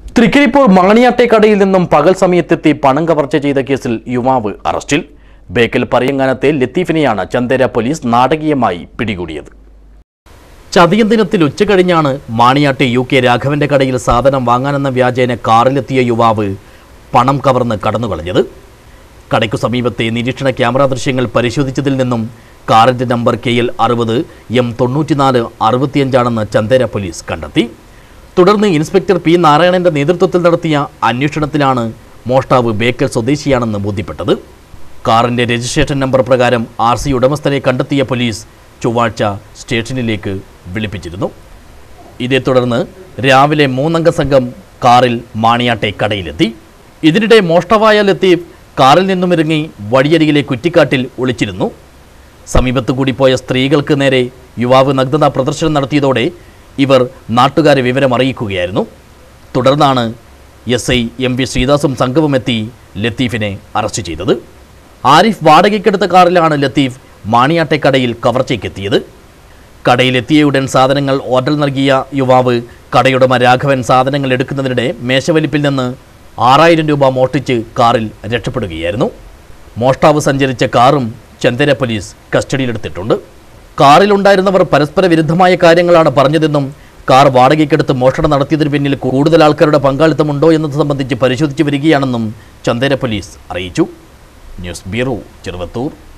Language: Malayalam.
തൃക്കരിപ്പൂർ മാണിയാട്ടേക്കടയിൽ നിന്നും പകൽ സമയത്തെത്തി പണം കവർച്ച ചെയ്ത കേസിൽ യുവാവ് അറസ്റ്റിൽ ബേക്കൽ പറയങ്ങാനത്തെ ലത്തീഫിനെയാണ് ചന്ദേര പോലീസ് നാടകീയമായി പിടികൂടിയത് ചതയം ദിനത്തിൽ ഉച്ചകഴിഞ്ഞാണ് മാണിയാട്ടെ യു കെ രാഘവന്റെ കടയിൽ സാധനം വാങ്ങാനെന്ന വ്യാജേന കാറിലെത്തിയ യുവാവ് പണം കവർന്ന് കടന്നുകളഞ്ഞത് കടയ്ക്കു സമീപത്തെ നിരീക്ഷണ ക്യാമറ ദൃശ്യങ്ങൾ പരിശോധിച്ചതിൽ നിന്നും കാറിന്റെ നമ്പർ കെ എൽ അറുപത് എം തൊണ്ണൂറ്റിനാല് അറുപത്തിയഞ്ചാണെന്ന് ചന്ദേര പോലീസ് കണ്ടെത്തി തുടർന്ന് ഇൻസ്പെക്ടർ പി നാരായണന്റെ നേതൃത്വത്തിൽ നടത്തിയ അന്വേഷണത്തിലാണ് മോഷ്ടാവ് ബേക്കൽ സ്വദേശിയാണെന്ന് ബോധ്യപ്പെട്ടത് കാറിന്റെ രജിസ്ട്രേഷൻ നമ്പർ പ്രകാരം ആർ സി ഉടമസ്ഥനെ കണ്ടെത്തിയ പോലീസ് ചൊവ്വാഴ്ച സ്റ്റേഷനിലേക്ക് വിളിപ്പിച്ചിരുന്നു ഇതേ തുടർന്ന് രാവിലെ മൂന്നംഗ സംഘം കാറിൽ മാണിയാട്ടെ കടയിലെത്തി ഇതിനിടെ മോഷ്ടാവായ ലത്തീഫ് കാറിൽ നിന്നും ഇറങ്ങി വഴിയരികിലെ കുറ്റിക്കാട്ടിൽ ഒളിച്ചിരുന്നു സമീപത്തു കൂടി പോയ സ്ത്രീകൾക്ക് നേരെ യുവാവ് നഗ്നത പ്രദർശനം നടത്തിയതോടെ ഇവർ നാട്ടുകാരെ വിവരം അറിയിക്കുകയായിരുന്നു തുടർന്നാണ് എസ് ഐ എം വി ശ്രീദാസും സംഘവും എത്തി ലത്തീഫിനെ അറസ്റ്റ് ചെയ്തത് ആരിഫ് വാടകയ്ക്കെടുത്ത കാറിലാണ് ലത്തീഫ് മാണിയാട്ടെക്കടയിൽ കവർച്ചയ്ക്കെത്തിയത് കടയിലെത്തിയയുടൻ സാധനങ്ങൾ ഓർഡർ നൽകിയ യുവാവ് കടയുടമ രാഘവൻ സാധനങ്ങൾ എടുക്കുന്നതിനിടെ മേശവലിപ്പിൽ നിന്ന് ആറായിരം രൂപ മോഷ്ടിച്ച് കാറിൽ രക്ഷപ്പെടുകയായിരുന്നു മോഷ്ടാവ് സഞ്ചരിച്ച കാറും ചന്ദന പോലീസ് കസ്റ്റഡിയിലെടുത്തിട്ടുണ്ട് കാറിലുണ്ടായിരുന്നവർ പരസ്പര വിരുദ്ധമായ കാര്യങ്ങളാണ് പറഞ്ഞതെന്നും കാർ വാടകയ്ക്കെടുത്ത് മോഷണം നടത്തിയതിന് പിന്നിൽ കൂടുതൽ ആൾക്കാരുടെ പങ്കാളിത്തമുണ്ടോ എന്നത് സംബന്ധിച്ച് പരിശോധിച്ചു വരികയാണെന്നും ചന്ദേര പോലീസ് അറിയിച്ചു ന്യൂസ് ബ്യൂറോ ചെറുവത്തൂർ